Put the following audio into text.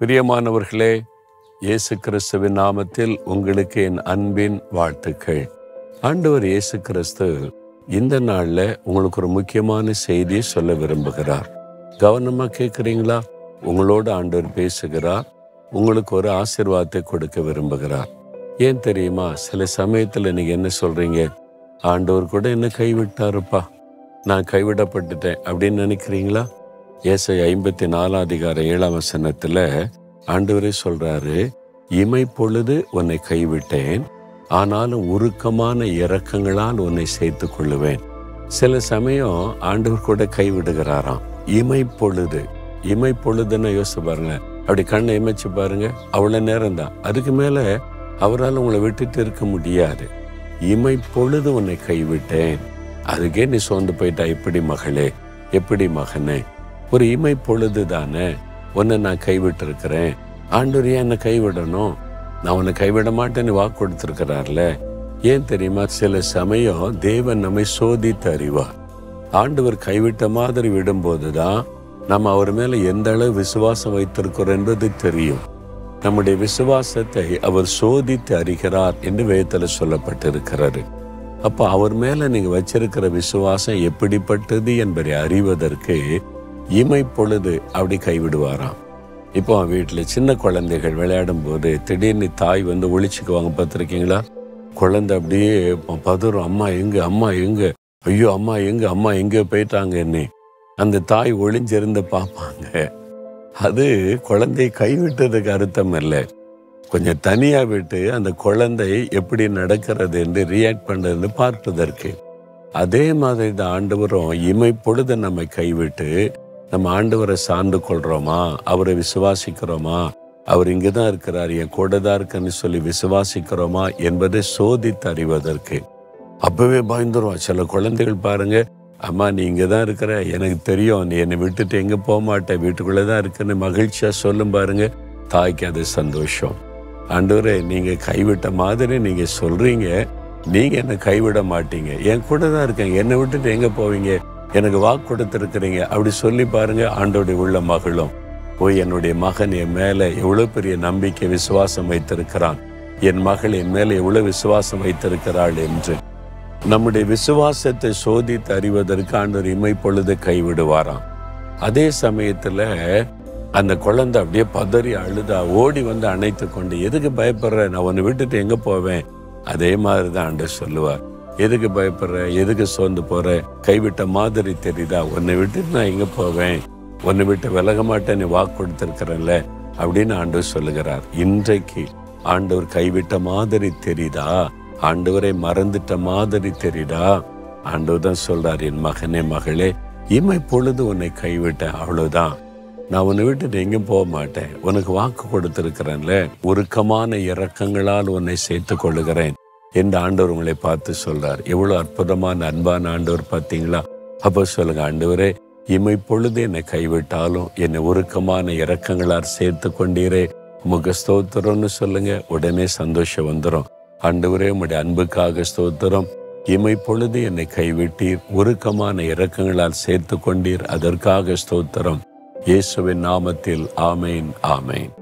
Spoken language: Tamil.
பிரியமானவர்களே இயேசு கிறிஸ்துவின் நாமத்தில் உங்களுக்கு என் அன்பின் வாழ்த்துக்கள் ஆண்டவர் இயேசு கிறிஸ்து இந்த நாள்ல உங்களுக்கு ஒரு முக்கியமான செய்தியை சொல்ல விரும்புகிறார் கவனமா கேட்குறீங்களா உங்களோட ஆண்டவர் பேசுகிறார் உங்களுக்கு ஒரு ஆசீர்வாதத்தை கொடுக்க விரும்புகிறார் ஏன் தெரியுமா சில சமயத்துல நீங்க என்ன சொல்றீங்க ஆண்டவர் கூட என்ன கைவிட்டாருப்பா நான் கைவிடப்பட்டுட்டேன் அப்படின்னு நினைக்கிறீங்களா ஏசை ஐம்பத்தி நாலாம் அதிகார ஏழாம் வசனத்துல ஆண்டவரே சொல்றாரு இமை பொழுது உன்னை கைவிட்டேன் ஆனாலும் உருக்கமான இரக்கங்களால் உன்னை சேர்த்துக் கொள்ளுவேன் சில சமயம் ஆண்டவர் கூட கைவிடுகிறாராம் இமை பொழுது இமை பொழுதுன்னு யோசிச்சு பாருங்க அப்படி கண்ணை இமைச்சு பாருங்க அவ்வளவு நேரம் தான் அதுக்கு மேல அவரால் உங்களை விட்டுட்டு இருக்க முடியாது இமை பொழுது உன்னை கைவிட்டேன் அதுக்கே நீ சோர்ந்து போயிட்டா எப்படி மகளே எப்படி மகனே ஒரு இமை பொழுது தானே உன்னை நான் கைவிட்டு இருக்கிறேன் ஆண்டவர் ஏன் என்னை கைவிடணும் நான் உன்னை கைவிட மாட்டேன்னு வாக்கு கொடுத்துருக்கிறார்ல ஏன் தெரியுமா சில சமயம் தேவன் நம்மை சோதித்து அறிவார் ஆண்டவர் கைவிட்ட மாதிரி விடும்போதுதான் நம்ம அவர் மேல எந்த அளவு விசுவாசம் வைத்திருக்கிறோம் என்பது தெரியும் நம்முடைய விசுவாசத்தை அவர் சோதித்து அறிகிறார் என்று வேதத்துல சொல்லப்பட்டிருக்கிறாரு அப்ப அவர் மேல நீங்க வச்சிருக்கிற விசுவாசம் எப்படிப்பட்டது என்பதை அறிவதற்கு இமை பொழுது அப்படி கைவிடுவாராம் இப்போ வீட்டில் சின்ன குழந்தைகள் விளையாடும் போது திடீர்னு தாய் வந்து ஒழிச்சுக்குவாங்க பார்த்துருக்கீங்களா குழந்தை அப்படியே பதறும் அம்மா எங்க அம்மா எங்க ஐயோ அம்மா எங்க அம்மா எங்க போயிட்டாங்க என்ன அந்த தாய் ஒளிஞ்சிருந்து பார்ப்பாங்க அது குழந்தையை கைவிட்டதுக்கு அர்த்தம் இல்லை கொஞ்சம் தனியா விட்டு அந்த குழந்தை எப்படி நடக்கிறது என்று ரியாக்ட் பண்றது பார்ப்பதற்கு அதே மாதிரி தான் ஆண்டவரும் இமை பொழுது நம்மை கைவிட்டு நம்ம ஆண்டவரை சார்ந்து கொள்றோமா அவரை விசுவாசிக்கிறோமா அவர் இங்கே தான் இருக்கிறார் என் கூட தான் இருக்குன்னு சொல்லி விசுவாசிக்கிறோமா என்பதை சோதித்து அறிவதற்கு அப்பவே பயந்துரும் சில குழந்தைகள் பாருங்க அம்மா நீ இங்கே தான் இருக்கிற எனக்கு தெரியும் நீ என்னை விட்டுட்டு எங்கே போக மாட்டேன் வீட்டுக்குள்ளே தான் இருக்குன்னு மகிழ்ச்சியாக சொல்லும் பாருங்க தாய்க்கு அது சந்தோஷம் ஆண்டவரே நீங்கள் கைவிட்ட மாதிரி நீங்கள் சொல்கிறீங்க நீங்கள் என்னை கைவிட மாட்டீங்க என் கூட தான் இருக்கேன் என்னை விட்டுட்டு எங்கே போவீங்க எனக்கு வாக்கு கொடுத்துருக்கிறீங்க அப்படி சொல்லி பாருங்க ஆண்டோடைய உள்ள மகளும் போய் என்னுடைய மகன் என் மேலே எவ்வளோ பெரிய நம்பிக்கை விசுவாசம் வைத்திருக்கிறான் என் மகள் என் மேலே எவ்வளோ விசுவாசம் வைத்திருக்கிறாள் என்று நம்முடைய விசுவாசத்தை சோதித்து அறிவதற்கு ஆண்டவர் இமை பொழுது கைவிடுவாராம் அதே சமயத்துல அந்த குழந்தை அப்படியே பதறி அழுதா ஓடி வந்து அணைத்து கொண்டு எதுக்கு பயப்படுற நான் உன்னை விட்டுட்டு எங்க போவேன் அதே மாதிரி தான் ஆண்டவர் சொல்லுவார் எதுக்கு பயப்படுற எதுக்கு சோர்ந்து போற கைவிட்ட மாதிரி தெரியுதா உன்னை விட்டுட்டு நான் எங்க போவேன் உன்னை விட்டு விலக மாட்டேன்னு வாக்கு கொடுத்திருக்கிறேன்ல அப்படின்னு ஆண்டவர் சொல்லுகிறார் இன்றைக்கு ஆண்டவர் கைவிட்ட மாதிரி தெரியுதா ஆண்டவரை மறந்துட்ட மாதிரி தெரியுதா ஆண்டவர் தான் சொல்றார் என் மகனே மகளே இமை பொழுது உன்னை கைவிட்டேன் அவ்வளவுதான் நான் உன்னை விட்டுட்டு எங்கேயும் போக மாட்டேன் உனக்கு வாக்கு கொடுத்திருக்கிறேன்ல உருக்கமான இரக்கங்களால் உன்னை சேர்த்துக் கொள்ளுகிறேன் என்று ஆண்டவர் உங்களை பார்த்து சொல்றார் எவ்வளவு அற்புதமான அன்பான ஆண்டவர் பார்த்தீங்களா அப்போ சொல்லுங்க ஆண்டவரே இமை பொழுது என்னை கைவிட்டாலும் என்னை உருக்கமான இரக்கங்களால் சேர்த்து கொண்டீரே உமக்கு ஸ்தோத்திரம்னு சொல்லுங்க உடனே சந்தோஷம் வந்துடும் ஆண்டவரே உம்முடைய அன்புக்காக ஸ்தோத்திரம் இமை பொழுது என்னை கைவிட்டீர் உருக்கமான இரக்கங்களால் சேர்த்து கொண்டீர் அதற்காக ஸ்தோத்திரம் இயேசுவின் நாமத்தில் ஆமேன் ஆமேன்